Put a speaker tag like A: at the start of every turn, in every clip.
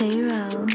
A: Pharaoh.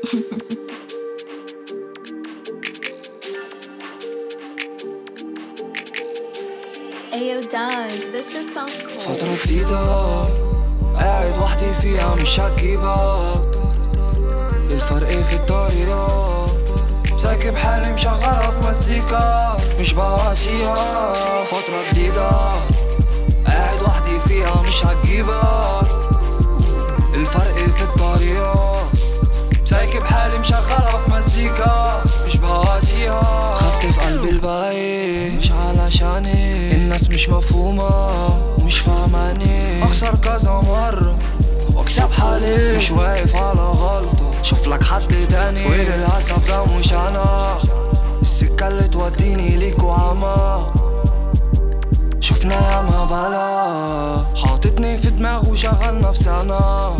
A: Ayo, Don, this just sounds cool.
B: فترة جديدة قاعد وحدي فيها مش هتجيبك الفرق في الطريقة ساكب حالي مشغلها في مزيكا مش بواسيها فترة جديدة قاعد وحدي فيها مش هتجيبك الفرق في الطريقة سايكب حالي مشغلها في مزيكا مش بواسيها خدت في قلبي الباقي مش علشاني الناس مش مفهومة مش فاهماني اخسر كذا مرة واكسب حالي مش واقف على غلطة شوف لك حد تاني وللأسف ده مش انا السكة اللي توديني ليك وعما شفنا ياما بلا حاططني في دماغه وشغل نفسي انا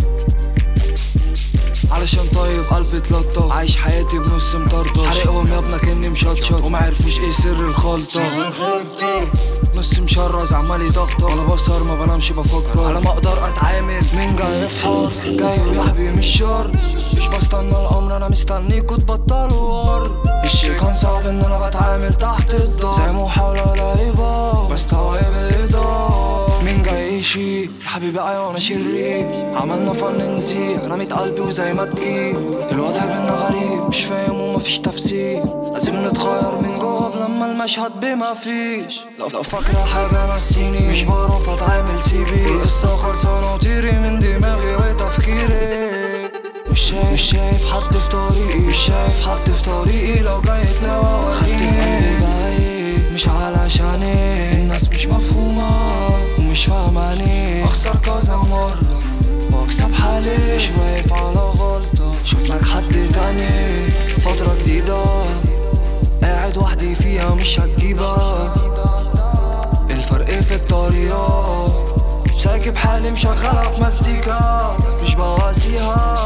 B: علشان طيب قلبي اتلطف عايش حياتي بنص مطرطش حرقهم يا ابنك اني مشطشط وما عرفوش ايه سر الخلطة نص مشرز عمال يطقطق ولا بسهر ما بنامش بفكر على ما اقدر اتعامل مين جاي يفحص جاي ويحبي مش شرط مش بستنى الامر انا مستنيكوا تبطلوا ورد الشي كان صعب ان انا بتعامل تحت الضغط زي محاولة لايبة بستوعب الإضاءة مين جاي يشيل يا حبيبي ايوه انا شرير عملنا فن نزيع رميت قلبي وزي ما تجيب الوضع بينا غريب مش فاهم ومفيش تفسير لازم نتغير من جوه قبل لما المشهد بما فيش لو لو فاكرة حاجة نسيني مش بعرف اتعامل سيبي القصة خلصانة وطيري من دماغي وتفكيري مش شايف مش شايف حد في طريقي مش شايف حد في طريقي لو جاي تلاقي خدت في قلبي بعيد مش علشاني الناس مش مفهومة ومش فاهماني اخسر كذا مرة واكسب حالي مش واقف على غلطة شوف لك حد تاني فترة جديدة قاعد وحدي فيها مش هتجيبك الفرق في الطريقة ساكب حالي مشغلها في مزيكا مش بواسيها